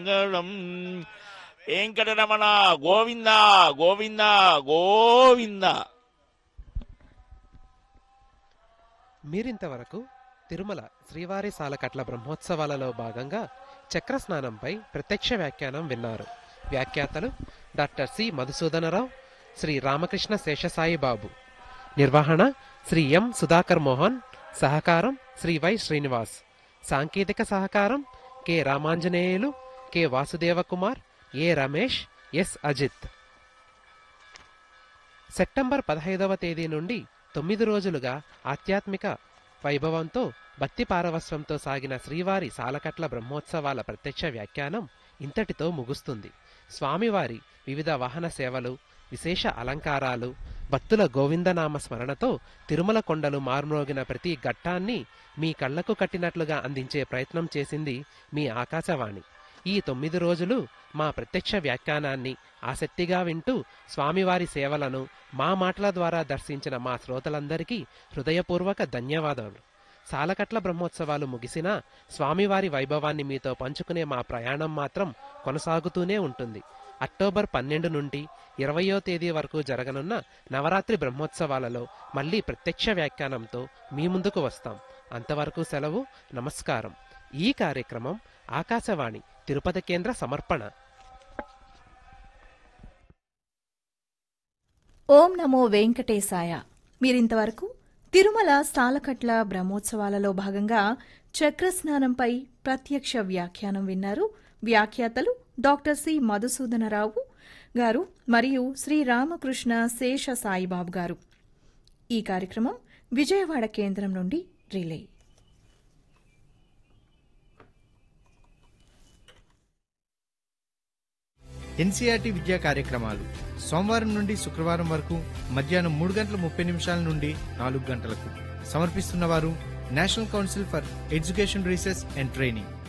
మంగళం వెంకటరమణ గోవింద గోవింద గోవింద మీరింతవరకు తిరుమల శ్రీవారి సాలకట్ల బ్రహ్మోత్సవాలలో భాగంగా చక్ర స్నానంపై ప్రత్యక్ష వ్యాఖ్యానం విన్నారు వ్యాఖ్యాతలు డాక్టర్ సి మధుసూదనరావు శ్రీ రామకృష్ణ శేషసాయి బాబు నిర్వహణ శ్రీ ఎం సుధాకర్ మోహన్ సహకారం శ్రీ వై శ్రీనివాస్ సాంకేతిక సహకారం K Ramanjaneyulu K Vasudeva Kumar A Ramesh S Ajit September పదహైదవ తేదీ నుండి తొమ్మిది రోజులుగా ఆధ్యాత్మిక వైభవంతో భక్తి పారవస్వంతో సాగిన శ్రీవారి సాలకట్ల బ్రహ్మోత్సవాల ప్రత్యక్ష వ్యాఖ్యానం ఇంతటితో ముగుస్తుంది స్వామివారి వివిధ వాహన సేవలు విశేష అలంకారాలు భక్తుల గోవిందనామ స్మరణతో తిరుమల కొండలు మారుమోగిన ప్రతి ఘట్టాన్ని మీ కళ్లకు కట్టినట్లుగా అందించే ప్రయత్నం చేసింది మీ ఆకాశవాణి ఈ తొమ్మిది రోజులు మా ప్రత్యక్ష వ్యాఖ్యానాన్ని ఆసక్తిగా వింటూ స్వామివారి సేవలను మా మాటల ద్వారా దర్శించిన మా శ్రోతలందరికీ హృదయపూర్వక ధన్యవాదాలు సాలకట్ల బ్రహ్మోత్సవాలు ముగిసినా స్వామివారి వైభవాన్ని మీతో పంచుకునే మా ప్రయాణం మాత్రం కొనసాగుతూనే ఉంటుంది అక్టోబర్ పన్నెండు నుండి ఇరవయో తేదీ వరకు జరగనున్న నవరాత్రి బ్రహ్మోత్సవాలలో మళ్ళీ ప్రత్యక్ష వ్యాఖ్యానంతో మీ ముందుకు వస్తాం అంతవరకు సెలవు నమస్కారం ఈ కార్యక్రమం ఆకాశవాణి తిరుపతి కేంద్ర సమర్పణ ఓం నమో వెంకటేశాయ మీరింతవరకు తిరుమల సాలకట్ల బ్రహ్మోత్సవాలలో భాగంగా చక్రస్నానంపై ప్రత్యక్ష వ్యాఖ్యానం విన్నారు వ్యాఖ్యాతలు డాక్టర్ సి మధుసూదనరావు గారు మరియు శ్రీ రామకృష్ణ శేష సాయిబాబు గారు ఈ కార్యక్రమం విజయవాడ కేంద్రం నుండి రిలే ఎన్సీఆర్టీ విద్యా కార్యక్రమాలు సోమవారం నుండి శుక్రవారం వరకు మధ్యాహ్నం మూడు గంటల ముప్పై నిమిషాల నుండి నాలుగు గంటలకు సమర్పిస్తున్నవారు National Council for Education Research and training